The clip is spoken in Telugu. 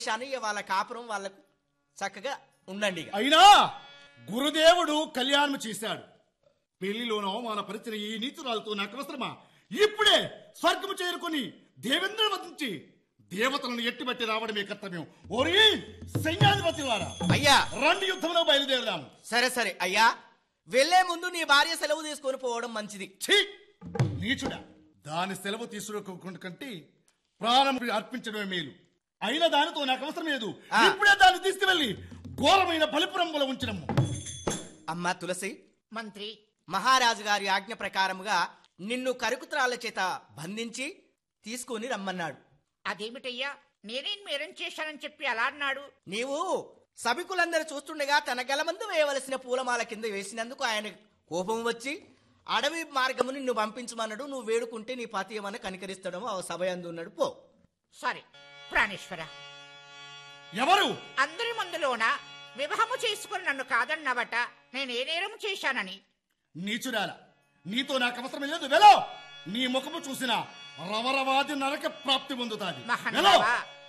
శనయ్య వాళ్ళ కాపురం వాళ్ళకు చక్కగా ఉండండి ఇక. అయినా గురుదేవుడు కళ్యాణం చేశాడు పెళ్లిలోన అవమానపరిచిన ఈ నీచురాలతో నాకు అవసరమా ఇప్పుడే స్వర్గము చేరుకొని దేవేంద్రుని వధించి దేవతలను ఎట్టిబట్టి రావడమే కర్తవ్యం ఓరి సైన్యాధిపతి వారా అయ్యా రెండు యుద్ధంలో బయలుదేరదాము సరే సరే అయ్యా వెళ్లే ముందు నీ భార్య సెలవు తీసుకొని పోవడం మంచిది ఛీ నీచుడా దాని సెలవు తీసుకోకుండా కంటే ప్రాణం అర్పించడమే మేలు అయిన దానితో నాకు అవసరం లేదు ఆ. ఇప్పుడే దాన్ని తీసుకువెళ్ళి ఘోరమైన బలిపురంలో ఉంచడము అమ్మా తులసి మంత్రి మహారాజు గారి ఆజ్ఞ ప్రకారముగా నిన్ను కరుకుత్రాల చేత బంధించి తీసుకొని రమ్మన్నాడు అదేమిటయ్యా నేనేం మేరం చేశానని చెప్పి అలా అన్నాడు నీవు సభికులందరూ చూస్తుండగా తన గలమందు వేయవలసిన పూలమాల కింద వేసినందుకు ఆయన కోపం వచ్చి అడవి మార్గము నిన్ను పంపించమన్నాడు నువ్వు వేడుకుంటే నీ పతి ఏమన్నా కనికరిస్తాడమో ఆ సభ అందు ఉన్నాడు పో సరే ప్రాణేశ్వర ఎవరు అందరి ముందులోన వివాహము చేసుకుని నన్ను కాదన్నావట నేను ఏ నేరం చేశానని నీచురాల నీతో నాకు అవసరం లేదు వెలో నీ ముఖము చూసిన రవరవాది నరక ప్రాప్తి పొందుతాది వెలో మహానుభావా